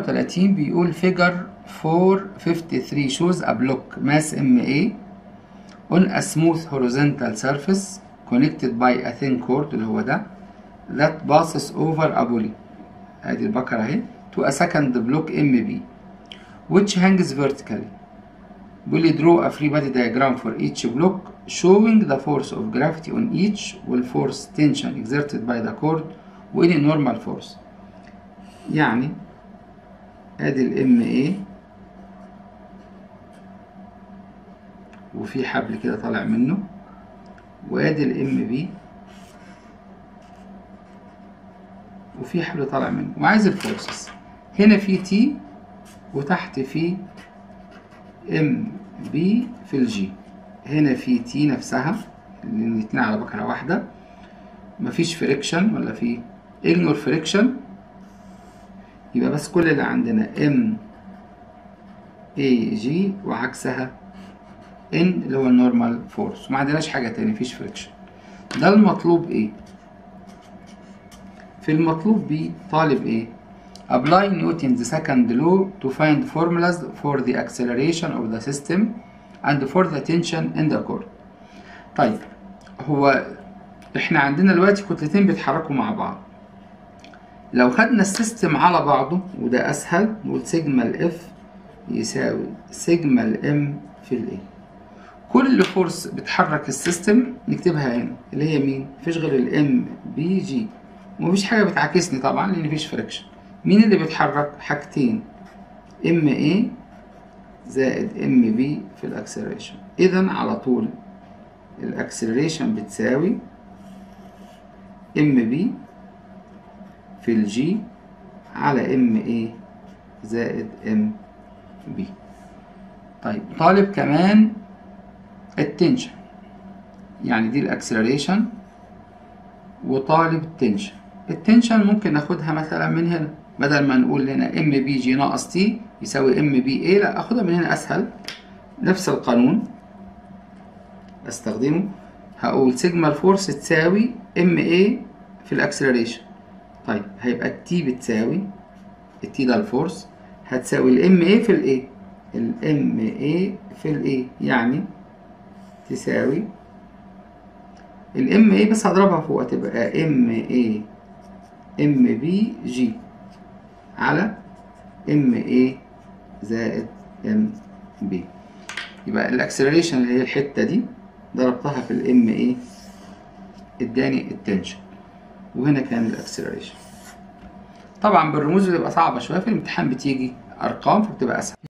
38 بيقول figure 453 shows a block mass MA on a smooth horizontal surface connected by a thin cord اللي هو ده that passes over a pulley ادي البكرة اهي to a second block MB which hangs vertically will draw a free body diagram for each block showing the force of gravity on each will force tension exerted by the cord واني normal force يعني ادي ال MA وفي حبل كده طالع منه وادي ال MB وفي حبل طالع منه وعايز الفورسز هنا في تي وتحت في ام بي في الجي هنا في تي نفسها الاتنين على بكرة واحدة مفيش فريكشن ولا في اجنور فريكشن يبقى بس كل اللي عندنا ام اي جي وعكسها ان اللي هو النورمال فورس وما عندناش حاجة تاني مفيش فريكشن ده المطلوب ايه في المطلوب بي طالب ايه apply Newton's second law to find formulas for the acceleration of the system and for the tension in the cord طيب هو احنا عندنا دلوقتي كتلتين بيتحركوا مع بعض لو خدنا السيستم على بعضه وده اسهل نقول سيجما الاف يساوي سيجما الام في الاي كل فورس بتحرك السيستم نكتبها هنا اللي هي مين مفيش غير الام بي جي ومفيش حاجه بتعاكسني طبعا لان مفيش فريكشن مين اللي بيتحرك حاجتين ام اي زائد ام بي في الاكسلريشن اذا على طول الاكسلريشن بتساوي ام بي في الجي على ام اي زائد ام بي طيب طالب كمان التنشن يعني دي الاكسلريشن وطالب التنشن التنشن ممكن ناخدها مثلا من هنا بدل ما نقول هنا ام بي جي ناقص تي يساوي ام بي اي لا اخدها من هنا اسهل نفس القانون استخدمه هقول سيجما الفورس تساوي ام اي في الاكسلريشن طيب هيبقى التي بتساوي التي ده الفورس هتساوي الام اي في الاي الام اي في الاي يعني تساوي الام اي بس هضربها فوق هتبقى ام اي ام بي جي على ام اي زائد ام بي يبقى الاكسلريشن اللي هي الحته دي ضربتها في الام اي اداني التنشن وهنا كان الاكسلريشن طبعا بالرموز بتبقى صعبه شويه في الامتحان بتيجي ارقام فبتبقى اسهل